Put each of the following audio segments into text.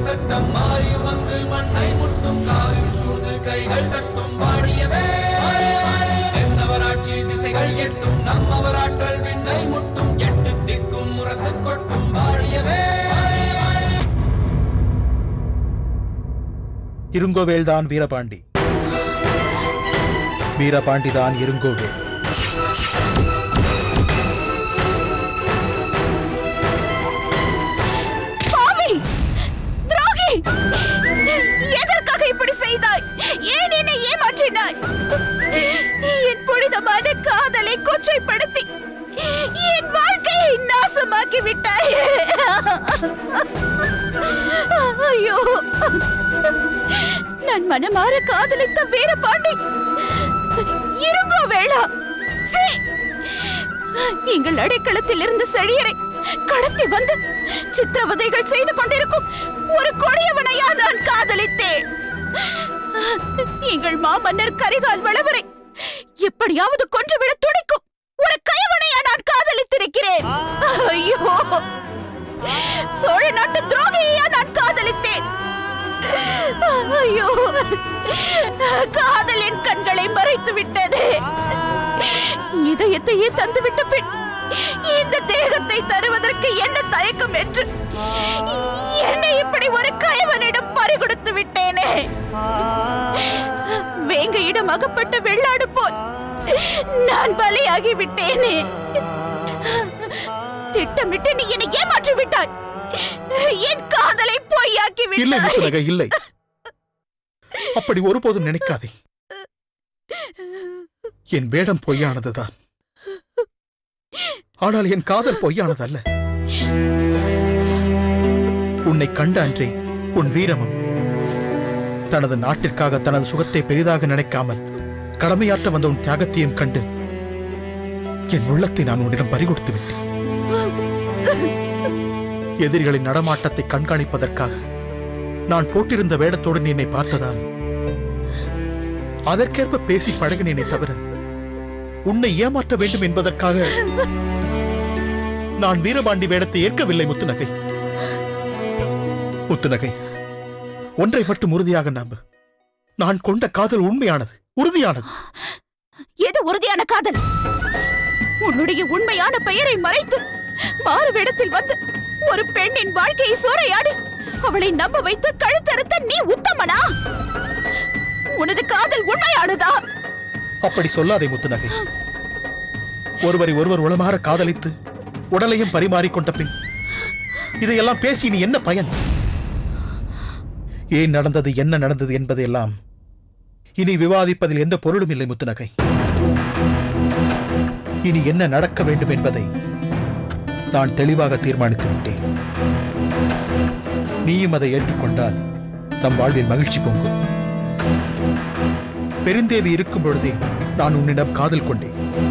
சட்டம் மாறி வந்து மண்ணை முட்டும் காலில் சூழ்ந்து கைகள் தட்டும் வாழியவே தென்னவராட்சி திசைகள் எட்டும் நம்மவராற்றல் விண்ணை முட்டும் எட்டு திக்கும் முரசு கொட்டும் வாழியவே இருங்கோவேல்தான் வீரபாண்டி வீரபாண்டிதான் இருங்கோவேல் பாவி துரோகி எதற்காக இப்படி செய்தாய் ஏன் என்னை ஏமாற்றினாய் என் புனிதமான காதலை கொச்சைப்படுத்தி என் வாழ்க்கையை நாசமாக்கி விட்டாய் ஐயோ நான் மனமாற காதலித்த வீரபாண்டி இருங்கோ வேளா சீ! எங்கள் அடைக்கலத்தில் இருந்து செழியரை கடத்தி வந்து சித்திரவதைகள் செய்து கொண்டிருக்கும் ஒரு கொடியவனையா நான் காதலித்தேன் எங்கள் மாமன்னர் கரிகால் வளவரை எப்படியாவது கொன்றுவிட துடிக்கும் ஒரு கயவனையா நான் காதலித்திருக்கிறேன் ஐயோ சோழ நாட்டு துரோகியையா நான் காதலித்தேன் ஐயோ காதல் என் கண்களை மறைத்து விட்டது இதயத்தையே தந்துவிட்ட பின் இந்த தேகத்தை தருவதற்கு என்ன தயக்கம் என்று என்னை இப்படி ஒரு கயவனிடம் பறிகொடுத்து விட்டேனே வேங்கையிடம் அகப்பட்ட வெள்ளாடு போல் நான் பலியாகி விட்டேனே திட்டமிட்டு நீ என்னை ஏமாற்றி விட்டாய் என் காதலை பொய்யாக்கி இல்லை விட்டாய் முத்துநகை இல்லை அப்படி ஒருபோதும் நினைக்காதே என் வேடம் பொய்யானதுதான் ஆனால் என் காதல் பொய்யானதல்ல உன்னை கண்ட அன்றே உன் வீரமும் தனது நாட்டிற்காக தனது சுகத்தை பெரிதாக நினைக்காமல் கடமையாற்ற வந்த உன் தியாகத்தையும் கண்டு என் உள்ளத்தை நான் உன்னிடம் பறிகொடுத்து விட்டேன் எதிரிகளின் நடமாட்டத்தை கண்காணிப்பதற்காக நான் போட்டிருந்த வேடத்தோடு நீ என்னை பார்த்ததால் அதற்கேற்ப பேசி பழகினேனே தவிர உன்னை ஏமாற்ற வேண்டும் என்பதற்காக நான் வீரபாண்டி வேடத்தை ஏற்கவில்லை முத்துநகை முத்துநகை ஒன்றை மட்டும் உறுதியாக நம்பு நான் கொண்ட காதல் உண்மையானது உறுதியானது எது உறுதியான காதல் உன்னுடைய உண்மையான பெயரை மறைத்து மாறுவேடத்தில் வந்து ஒரு பெண்ணின் வாழ்க்கையை சூறையாடி அவளை நம்ப வைத்து கழுத்தறுத்த நீ உத்தமனா உனது காதல் உண்மையானதா அப்படி சொல்லாதே முத்துநகை ஒருவரை ஒருவர் உளமாற காதலித்து உடலையும் பரிமாறிக்கொண்ட பின் இதையெல்லாம் பேசி நீ என்ன பயன் ஏன் நடந்தது என்ன நடந்தது என்பதையெல்லாம் இனி விவாதிப்பதில் எந்த பொருளும் இல்லை முத்துநகை இனி என்ன நடக்க வேண்டும் என்பதை நான் தெளிவாக தீர்மானித்து விட்டேன் நீயும் அதை ஏற்றுக்கொண்டால் நம் வாழ்வில் மகிழ்ச்சி பொங்கும் பெருந்தேவி இருக்கும் பொழுதே நான் உன்னிடம் காதல் கொண்டேன்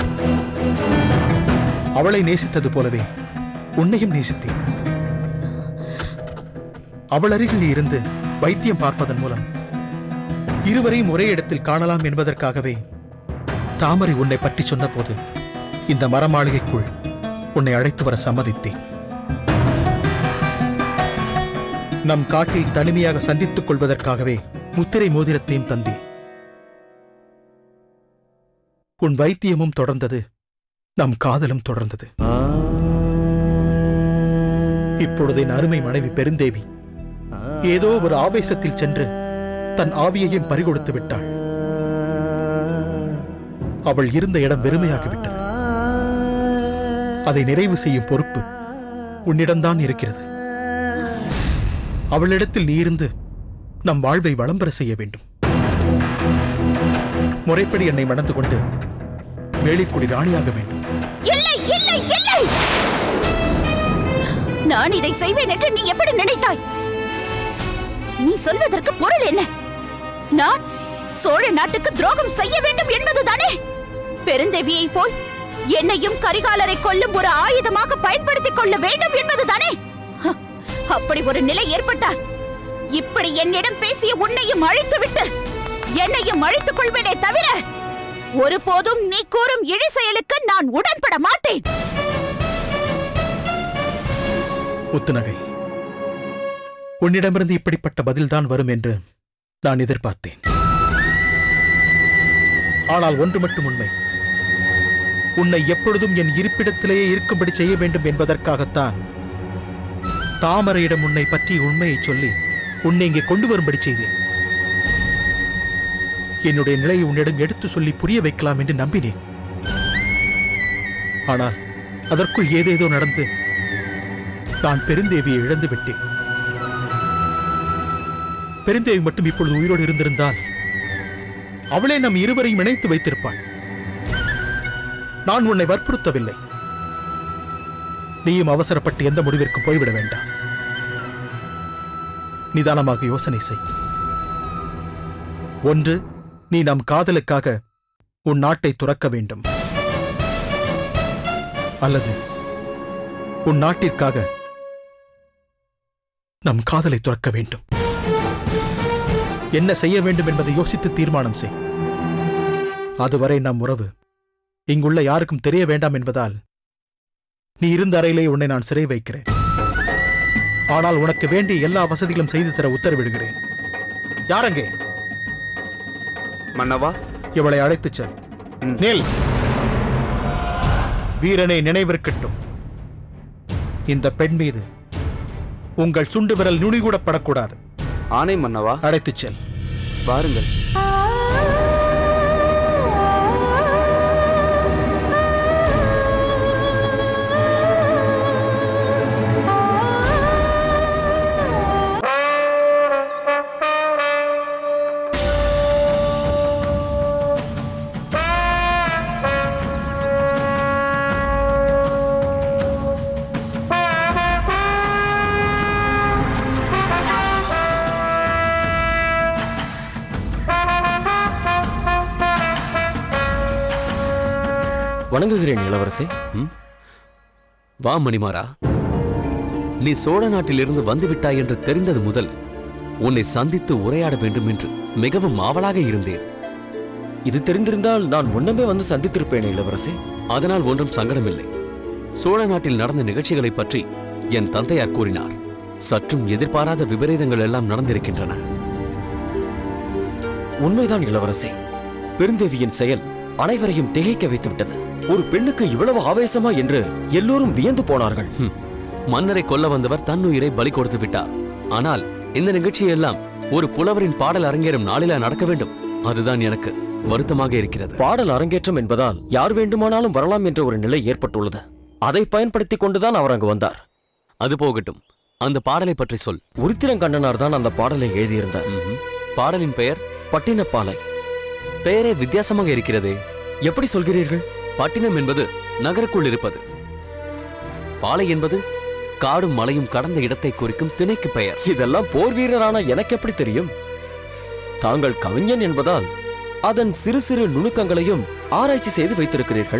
அவளை நேசித்தது போலவே உன்னையும் நேசித்தேன் அவள் அருகில் நீ இருந்து வைத்தியம் பார்ப்பதன் மூலம் இருவரையும் ஒரே இடத்தில் காணலாம் என்பதற்காகவே தாமரை உன்னை பற்றி சொன்னபோது இந்த மரமாளிகைக்குள் உன்னை அழைத்து வர சம்மதித்தேன் நம் காட்டில் தனிமையாக சந்தித்துக் கொள்வதற்காகவே முத்திரை மோதிரத்தையும் தந்தேன் உன் வைத்தியமும் தொடர்ந்தது நம் காதலும் தொடர்ந்தது இப்பொழுது என் அருமை மனைவி பெருந்தேவி ஏதோ ஒரு ஆவேசத்தில் சென்று தன் ஆவியையும் பறிகொடுத்து விட்டாள் அவள் இருந்த இடம் வெறுமையாகிவிட்டது அதை நிறைவு செய்யும் பொறுப்பு உன்னிடம்தான் இருக்கிறது அவளிடத்தில் நீ இருந்து நம் வாழ்வை வளம் பெற செய்ய வேண்டும் முறைப்படி என்னை மணந்து கொண்டு வேளிக்குடி ராணியாக வேண்டும் இல்லை இல்லை இல்லை நான் இதை செய்வேன் என்று நீ எப்படி நினைத்தாய் நீ சொல்வதற்கு பொருள் என்ன நான் சோழ நாட்டுக்கு துரோகம் செய்ய வேண்டும் என்பதுதானே பெருந்தேவியை போல் என்னையும் கரிகாலரை கொல்லும் ஒரு ஆயுதமாக பயன்படுத்திக் கொள்ள வேண்டும் என்பதுதானே ஹ, அப்படி ஒரு நிலை ஏற்பட்டால் இப்படி என்னிடம் பேசிய உன்னையும் அழித்துவிட்டு என்னையும் அழித்துக் கொள்வேனே தவிர ஒருபோதும் நீ கூறும் இழி செயலுக்கு நான் உடன்பட மாட்டேன் முத்துநகை உன்னிடமிருந்து இப்படிப்பட்ட பதில்தான் வரும் என்று நான் எதிர்பார்த்தேன் ஆனால் ஒன்று மட்டும் உண்மை உன்னை எப்பொழுதும் என் இருப்பிடத்திலேயே இருக்கும்படி செய்ய வேண்டும் என்பதற்காகத்தான் தாமரையிடம் உன்னை பற்றி உண்மையை சொல்லி உன்னை இங்கே கொண்டு வரும்படி செய்தேன் என்னுடைய நிலையை உன்னிடம் எடுத்து சொல்லி புரிய வைக்கலாம் என்று நம்பினேன் ஆனால் அதற்குள் ஏதேதோ நடந்து நான் பெருந்தேவியை இழந்து விட்டேன் பெருந்தேவி மட்டும் இப்பொழுது உயிரோடு இருந்திருந்தால் அவளே நம் இருவரையும் இணைத்து வைத்திருப்பாள் நான் உன்னை வற்புறுத்தவில்லை நீயும் அவசரப்பட்டு எந்த முடிவிற்கும் போய்விட வேண்டாம் நிதானமாக யோசனை செய் ஒன்று நீ நம் காதலுக்காக உன் நாட்டை துறக்க வேண்டும் அல்லது உன் நாட்டிற்காக நம் காதலை துறக்க வேண்டும் என்ன செய்ய வேண்டும் என்பதை யோசித்து தீர்மானம் செய் அதுவரை நம் உறவு இங்குள்ள யாருக்கும் தெரிய வேண்டாம் என்பதால் நீ இருந்த அறையிலே உன்னை நான் சிறை வைக்கிறேன் ஆனால் உனக்கு வேண்டிய எல்லா வசதிகளும் செய்து தர உத்தரவிடுகிறேன் யாரங்கே மன்னவா இவளை அழைத்துச் செல் ம். நில் வீரனை நினைவிருக்கட்டும் இந்த பெண் மீது உங்கள் சுண்டு விரல் நுனி கூட படக்கூடாது ஆணை மன்னவா அழைத்துச் செல் வாருங்கள் வணங்குகிறேன் இளவரசே வா மணிமாறா நீ சோழ நாட்டிலிருந்து வந்துவிட்டாய் என்று தெரிந்தது முதல் உன்னை சந்தித்து உரையாட வேண்டும் என்று மிகவும் ஆவலாக இருந்தேன் இது தெரிந்திருந்தால் நான் முன்னமே வந்து சந்தித்திருப்பேனே இளவரசே அதனால் ஒன்றும் சங்கடமில்லை சோழ நாட்டில் நடந்த நிகழ்ச்சிகளைப் பற்றி என் தந்தையார் கூறினார் சற்றும் எதிர்பாராத விபரீதங்கள் எல்லாம் நடந்திருக்கின்றன உண்மைதான் இளவரசே பெருந்தேவியின் செயல் அனைவரையும் திகைக்க வைத்துவிட்டது ஒரு பெண்ணுக்கு இவ்வளவு ஆவேசமா என்று எல்லோரும் வியந்து போனார்கள் ஹம். மன்னரை கொல்ல வந்தவர் தன்னுயிரை பலி கொடுத்து விட்டார் ஆனால் இந்த நிகழ்ச்சியெல்லாம் ஒரு புலவரின் பாடல் அரங்கேறும் நாளிலா நடக்க வேண்டும் அதுதான் எனக்கு வருத்தமாக இருக்கிறது பாடல் அரங்கேற்றம் என்பதால் யார் வேண்டுமானாலும் வரலாம் என்ற ஒரு நிலை ஏற்பட்டுள்ளது அதை பயன்படுத்திக் கொண்டுதான் அவர் அங்கு வந்தார் அது போகட்டும் அந்த பாடலை பற்றி சொல் உருத்திரங்கண்ணனார் தான் அந்த பாடலை எழுதியிருந்தார் ம்ஹும். பாடலின் பெயர் பட்டினப்பாலை பெயரே வித்தியாசமாக இருக்கிறதே எப்படி சொல்கிறீர்கள் பட்டினம் என்பது நகருக்குள் இருப்பது பாலை என்பது காடும் மலையும் கடந்த இடத்தை குறிக்கும் திணைக்கு பெயர் இதெல்லாம் போர் வீரரான எனக்கு எப்படி தெரியும் தாங்கள் கவிஞன் என்பதால் அதன் சிறு சிறு நுணுக்கங்களையும் ஆராய்ச்சி செய்து வைத்திருக்கிறீர்கள்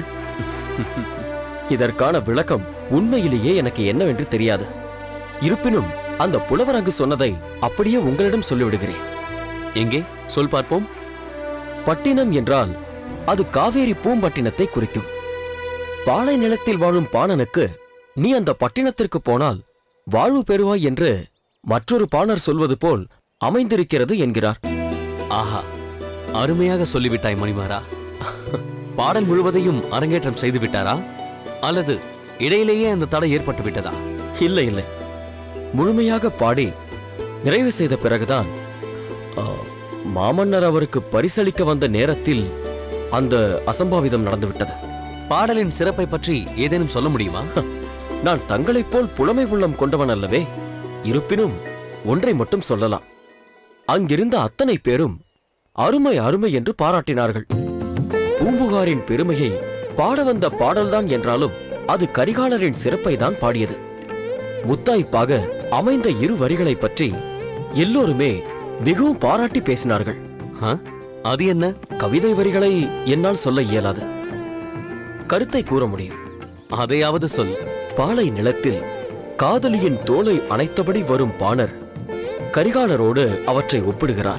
இதற்கான விளக்கம் உண்மையிலேயே எனக்கு என்னவென்று தெரியாது இருப்பினும் அந்த புலவர் அங்கு சொன்னதை அப்படியே உங்களிடம் சொல்லிவிடுகிறேன் எங்கே சொல் பார்ப்போம் பட்டினம் என்றால் அது காவேரி பூம்பட்டினத்தை குறிக்கும் பாலை நிலத்தில் வாழும் பாணனுக்கு நீ அந்த பட்டினத்திற்கு போனால் வாழ்வு பெறுவாய் என்று மற்றொரு பாணர் சொல்வது போல் அமைந்திருக்கிறது என்கிறார் ஆஹா அருமையாக சொல்லிவிட்டாய் மணிமாரா பாடல் முழுவதையும் அரங்கேற்றம் செய்து விட்டாரா அல்லது இடையிலேயே அந்த தடை ஏற்பட்டு விட்டதா இல்லை இல்லை முழுமையாக பாடி நிறைவு செய்த பிறகுதான் ஆ, மாமன்னர் அவருக்கு பரிசளிக்க வந்த நேரத்தில் அந்த அசம்பாவிதம் நடந்துவிட்டது பாடலின் சிறப்பை பற்றி ஏதேனும் சொல்ல முடியுமா நான் தங்களைப் போல் புலமை உள்ளம் கொண்டவன் அல்லவே இருப்பினும் ஒன்றை மட்டும் சொல்லலாம் அங்கிருந்த அத்தனை பேரும் அருமை அருமை என்று பாராட்டினார்கள் பூம்புகாரின் பெருமையை பாட வந்த பாடல்தான் என்றாலும் அது கரிகாலரின் சிறப்பை தான் பாடியது முத்தாய்ப்பாக அமைந்த இரு வரிகளைப் பற்றி எல்லோருமே மிகவும் பாராட்டி பேசினார்கள் ஆ? அது என்ன கவிதை வரிகளை என்னால் சொல்ல இயலாது கருத்தை கூற முடியும் அதையாவது சொல் பாலை நிலத்தில் காதலியின் தோலை அணைத்தபடி வரும் பாணர் கரிகாலரோடு அவற்றை ஒப்பிடுகிறார்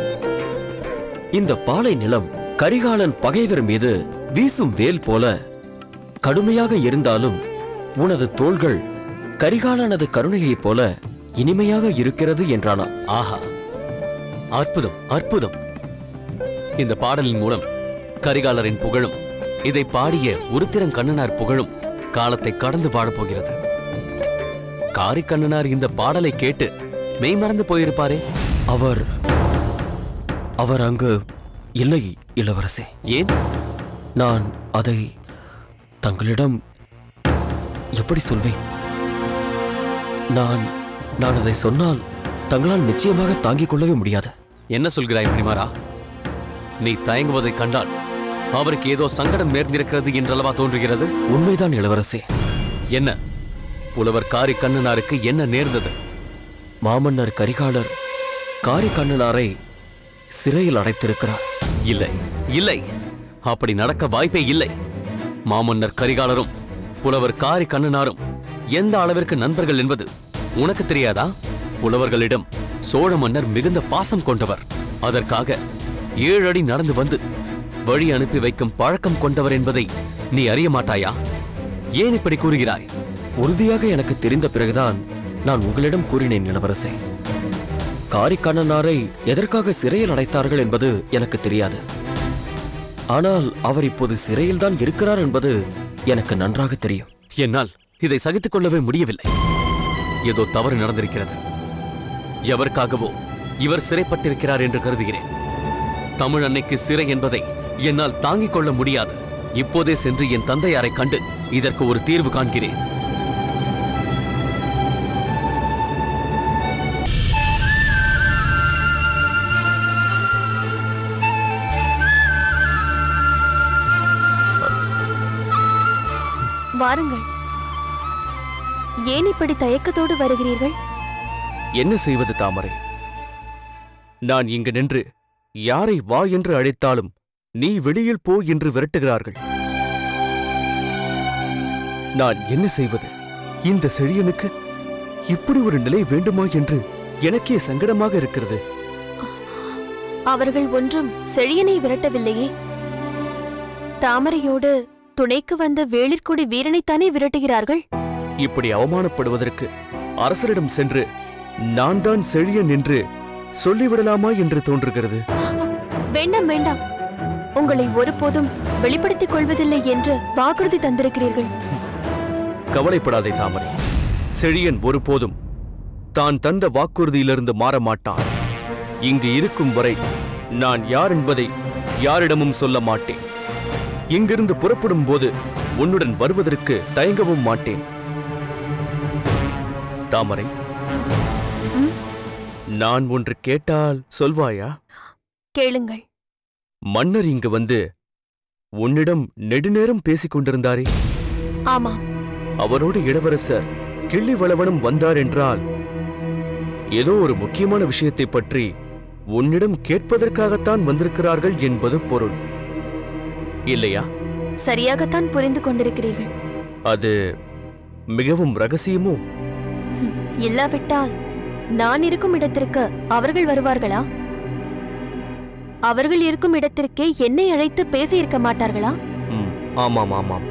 இந்த பாலை நிலம் கரிகாலன் பகைவர் மீது வீசும் வேல் போல கடுமையாக இருந்தாலும் உனது தோள்கள் கரிகாலனது கருணையைப் போல இனிமையாக இருக்கிறது என்றானா ஆஹா அற்புதம் அற்புதம் இந்த பாடலின் மூலம் கரிகாலரின் புகழும் இதை பாடிய உருத்திரன் கண்ணனார் புகழும் காலத்தை கடந்து வாழப் போகிறது காரிக்கண்ணனார் இந்த பாடலை கேட்டு மெய்மறந்து போயிருப்பாரே அவர் அவர் அங்கு இல்லை இளவரசே ஏன் நான் அதை தங்களிடம் எப்படி சொல்வேன் நான் நான் அதை சொன்னால் தங்களால் நிச்சயமாக தாங்கிக் கொள்ளவே முடியாது என்ன சொல்கிறாய் மணிமாரா நீ தயங்குவதைக் கண்டால் அவருக்கு ஏதோ சங்கடம் நேர்ந்திருக்கிறது என்றல்லவா தோன்றுகிறது உண்மைதான் இளவரசே என்ன புலவர் காரி கண்ணனாருக்கு என்ன நேர்ந்தது மாமன்னர் கரிகாலர் காரி கண்ணனாரை சிறையில் அடைத்திருக்கிறார் இல்லை இல்லை அப்படி நடக்க வாய்ப்பே இல்லை மாமன்னர் கரிகாலரும் புலவர் காரி கண்ணனாரும் எந்த அளவிற்கு நண்பர்கள் என்பது உனக்கு தெரியாதா புலவர்களிடம் சோழ மன்னர் மிகுந்த பாசம் கொண்டவர் அதற்காக ஏழு அடி நடந்து வந்து வழி அனுப்பி வைக்கும் பழக்கம் கொண்டவர் என்பதை நீ அறிய மாட்டாயா ஏன் இப்படி கூறுகிறாய் உறுதியாக எனக்கு தெரிந்த பிறகுதான் நான் உங்களிடம் கூறினேன் இளவரசே காரிக்கண்ணனாரை எதற்காக சிறையில் அடைத்தார்கள் என்பது எனக்கு தெரியாது ஆனால் அவர் இப்போது சிறையில்தான் இருக்கிறார் என்பது எனக்கு நன்றாக தெரியும் என்னால் இதை சகித்துக் கொள்ளவே முடியவில்லை ஏதோ தவறு நடந்திருக்கிறது எவருக்காகவோ இவர் சிறைப்பட்டிருக்கிறார் என்று கருதுகிறேன் தமிழ் அன்னைக்கு சிறை என்பதை என்னால் தாங்கிக் கொள்ள முடியாது இப்போதே சென்று என் தந்தையாரை கண்டு இதற்கு ஒரு தீர்வு காண்கிறேன் வாருங்கள் ஏன் இப்படி தயக்கத்தோடு வருகிறீர்கள் என்ன செய்வது தாமரை நான் இங்கு நின்று யாரை வா என்று அழைத்தாலும் நீ வெளியில் போ என்று விரட்டுகிறார்கள் நான் என்ன செய்வது இந்த செழியனுக்கு இப்படி ஒரு நிலை வேண்டுமா என்று எனக்கே சங்கடமாக இருக்கிறது அவர்கள் ஒன்றும் செழியனை விரட்டவில்லையே தாமரையோடு துணைக்கு வந்த வேளிர்கொடி வீரனைத்தானே விரட்டுகிறார்கள் இப்படி அவமானப்படுவதற்கு அரசரிடம் சென்று நான் தான் செழியன் என்று சொல்லிவிடலாமா என்று தோன்றுகிறது வேண்டாம் வேண்டாம் உங்களை ஒருபோதும் வெளிப்படுத்திக் கொள்வதில்லை என்று வாக்குறுதி தந்திருக்கிறீர்கள் கவலைப்படாதே தாமரை செழியன் ஒருபோதும் தான் தந்த வாக்குறுதியிலிருந்து மாற மாட்டான் இங்கு இருக்கும் வரை நான் யார் என்பதை யாரிடமும் சொல்ல மாட்டேன் இங்கிருந்து புறப்படும் போது உன்னுடன் வருவதற்கு தயங்கவும் மாட்டேன் தாமரை நான் ஒன்று கேட்டால் சொல்வாயா கேளுங்கள் மன்னர் இங்கு வந்து உன்னிடம் நெடுநேரம் பேசிக் கொண்டிருந்தாரே ஆமாம் அவரோடு இளவரசர் கிள்ளி வளவனும் வந்தார் என்றால் ஏதோ ஒரு முக்கியமான விஷயத்தை பற்றி உன்னிடம் கேட்பதற்காகத்தான் வந்திருக்கிறார்கள் என்பது பொருள் இல்லையா சரியாகத்தான் புரிந்து கொண்டிருக்கிறீர்கள் அது மிகவும் ரகசியமோ இல்லாவிட்டால் நான் இருக்கும் இடத்திற்கு அவர்கள் வருவார்களா அவர்கள் இருக்கும் இடத்திற்கே என்னை அழைத்து பேசியிருக்க மாட்டார்களா ம், ஆமாம் ஆமாம்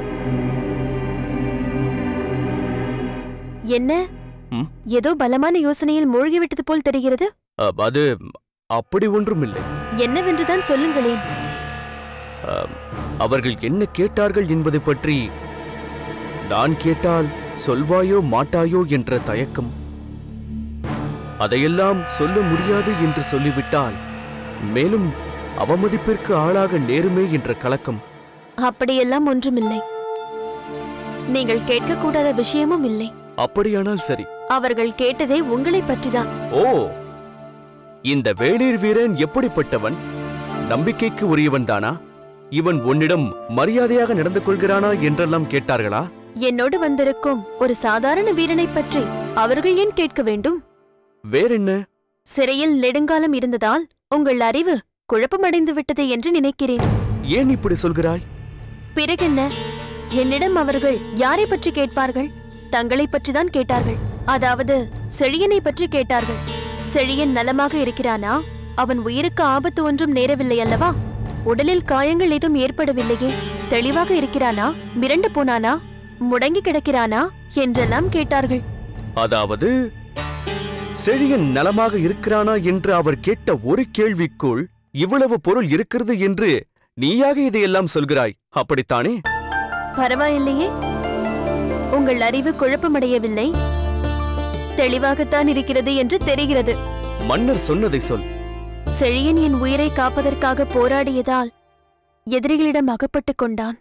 என்ன ம்? ஏதோ பலமான யோசனையில் மூழ்கிவிட்டது போல் தெரிகிறது அ, அது அப்படி ஒன்றும் இல்லை என்னவென்றுதான் சொல்லுங்களேன் அம், அவர்கள் என்ன கேட்டார்கள் என்பதை பற்றி நான் கேட்டால் சொல்வாயோ மாட்டாயோ என்ற தயக்கம் அதையெல்லாம் சொல்ல முடியாது என்று சொல்லிவிட்டால் மேலும் அவமதிப்பிற்கு ஆளாக நேருமே என்ற கலக்கம் அப்படியெல்லாம் ஒன்றுமில்லை நீங்கள் கேட்கக்கூடாத விஷயமும் இல்லை அப்படியானால் சரி அவர்கள் கேட்டதே உங்களை பற்றிதான் ஓ இந்த வேளிர் வீரன் எப்படிப்பட்டவன் நம்பிக்கைக்கு உரியவன் தானா இவன் உன்னிடம் மரியாதையாக நடந்து கொள்கிறானா என்றெல்லாம் கேட்டார்களா என்னோடு வந்திருக்கும் ஒரு சாதாரண வீரனை பற்றி அவர்கள் ஏன் கேட்க வேண்டும் வேறென்ன சிறையில் நெடுங்காலம் இருந்ததால் உங்கள் அறிவு குழப்பமடைந்து விட்டது என்று நினைக்கிறேன் ஏன் இப்படி சொல்கிறாய் பிறகென்ன என்னிடம் அவர்கள் யாரை பற்றி கேட்பார்கள் தங்களை பற்றிதான் கேட்டார்கள் அதாவது செழியனை பற்றி கேட்டார்கள் செழியன் நலமாக இருக்கிறானா அவன் உயிருக்கு ஆபத்து ஒன்றும் நேரவில்லை அல்லவா உடலில் காயங்கள் ஏதும் ஏற்படவில்லையே தெளிவாக இருக்கிறானா மிரண்டு போனானா முடங்கி கிடக்கிறானா என்றெல்லாம் கேட்டார்கள் அதாவது செழியன் நலமாக இருக்கிறானா என்று அவர் கேட்ட ஒரு கேள்விக்குள் இவ்வளவு பொருள் இருக்கிறது என்று நீயாக இதையெல்லாம் சொல்கிறாய் அப்படித்தானே பரவாயில்லையே உங்கள் அறிவு குழப்பமடையவில்லை தெளிவாகத்தான் இருக்கிறது என்று தெரிகிறது மன்னர் சொன்னதை சொல் செழியன் என் உயிரை காப்பதற்காக போராடியதால் எதிரிகளிடம் அகப்பட்டுக் கொண்டான்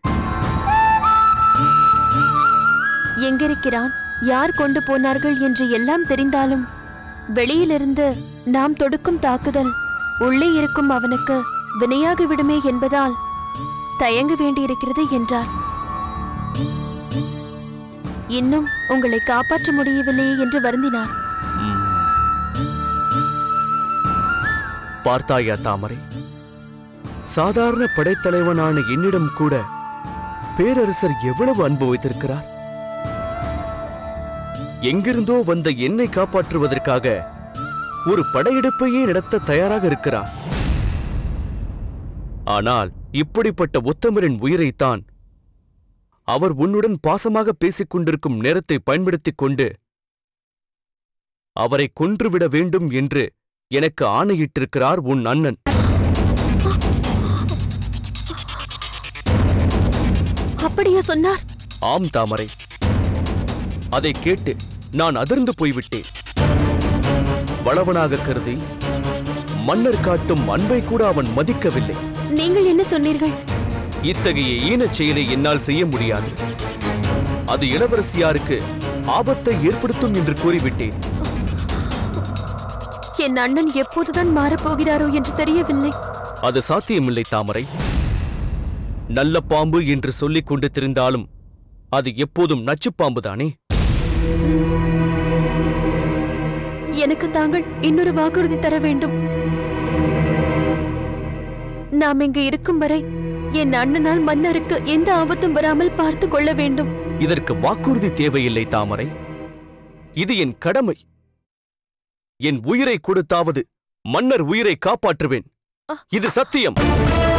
எங்கிருக்கிறான் யார் கொண்டு போனார்கள் என்று எல்லாம் தெரிந்தாலும் வெளியிலிருந்து நாம் தொடுக்கும் தாக்குதல் உள்ளே இருக்கும் அவனுக்கு வினையாகி விடுமே என்பதால் தயங்க வேண்டியிருக்கிறது என்றார் இன்னும் உங்களை காப்பாற்ற முடியவில்லையே என்று வருந்தினார் ம். பார்த்தாயா தாமரை சாதாரண படைத்தலைவனான என்னிடம் கூட பேரரசர் எவ்வளவு அன்பு வைத்திருக்கிறார் எங்கிருந்தோ வந்த என்னை காப்பாற்றுவதற்காக ஒரு படையெடுப்பையே நடத்த தயாராக இருக்கிறார் ஆனால் இப்படிப்பட்ட உத்தமரின் உயிரைத்தான் அவர் உன்னுடன் பாசமாக பேசிக் கொண்டிருக்கும் நேரத்தை பயன்படுத்திக் கொண்டு அவரை கொன்றுவிட வேண்டும் என்று எனக்கு ஆணையிட்டிருக்கிறார் உன் அண்ணன் அப்படியா சொன்னார் ஆம் தாமரை அதை கேட்டு நான் அதிர்ந்து போய்விட்டேன் வளவனாக கருதி மன்னர் காட்டும் அன்பை கூட அவன் மதிக்கவில்லை நீங்கள் என்ன சொன்னீர்கள் இத்தகைய ஈனச் செயலை என்னால் செய்ய முடியாது அது இளவரசியாருக்கு ஆபத்தை ஏற்படுத்தும் என்று கூறிவிட்டேன் என் அண்ணன் எப்போதுதான் மாறப்போகிறாரோ என்று தெரியவில்லை அது சாத்தியமில்லை தாமரை நல்ல பாம்பு என்று சொல்லிக் கொண்டு திரிந்தாலும் அது எப்போதும் நச்சுப்பாம்புதானே எனக்கு தாங்கள் இன்னொரு வாக்குறுதி தர வேண்டும் நாம் இங்கு இருக்கும் வரை என் அண்ணனால் மன்னருக்கு எந்த ஆபத்தும் வராமல் பார்த்து கொள்ள வேண்டும் இதற்கு வாக்குறுதி தேவையில்லை தாமரை இது என் கடமை என் உயிரை கொடுத்தாவது மன்னர் உயிரை காப்பாற்றுவேன் இது சத்தியம்